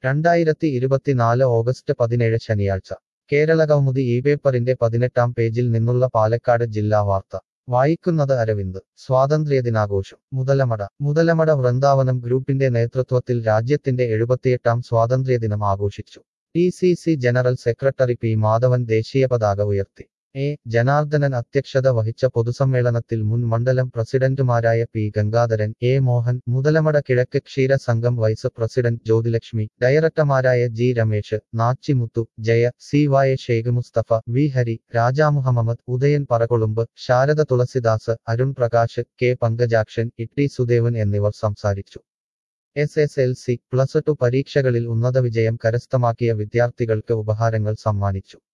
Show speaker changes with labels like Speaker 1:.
Speaker 1: രണ്ടായിരത്തി ഇരുപത്തിനാല് ഓഗസ്റ്റ് പതിനേഴ് ശനിയാഴ്ച കേരളകൗമുദി ഈ പേപ്പറിന്റെ പതിനെട്ടാം പേജിൽ നിന്നുള്ള പാലക്കാട് ജില്ലാ വാർത്ത വായിക്കുന്നത് അരവിന്ദ് സ്വാതന്ത്ര്യദിനാഘോഷം മുതലമട മുതലമട വൃന്ദാവനം ഗ്രൂപ്പിന്റെ നേതൃത്വത്തിൽ രാജ്യത്തിന്റെ എഴുപത്തിയെട്ടാം സ്വാതന്ത്ര്യദിനം ആഘോഷിച്ചു D C C general secretary P Madhavan ദേശീയ പതാക ഉയർത്തി എ ജനാർദ്ദനൻ അധ്യക്ഷത വഹിച്ച പൊതുസമ്മേളനത്തിൽ മുൻ മണ്ഡലം പ്രസിഡന്റുമാരായ പി ഗംഗാധരൻ എ മോഹൻ മുതലമട കിഴക്ക് ക്ഷീര സംഘം വൈസ് പ്രസിഡന്റ് ജ്യോതിലക്ഷ്മി ഡയറക്ടർമാരായ ജി രമേശ് നാച്ചിമുത്തു ജയ സി വായ ഷെയ്ഖ് മുസ്തഫ വി ഹരി രാജാ മുഹമ്മദ് ഉദയൻ പറകൊളുമ്പ് ശാരദ തുളസിദാസ് അരുൺ പ്രകാശ് കെ പങ്കജാക്ഷൻ ഇട്ടി സുദേവൻ എന്നിവർ സംസാരിച്ചു S S L C plus two പരീക്ഷകളിൽ ഉന്നത വിജയം കരസ്ഥമാക്കിയ വിദ്യാർത്ഥികൾക്ക് ഉപഹാരങ്ങൾ സമ്മാനിച്ചു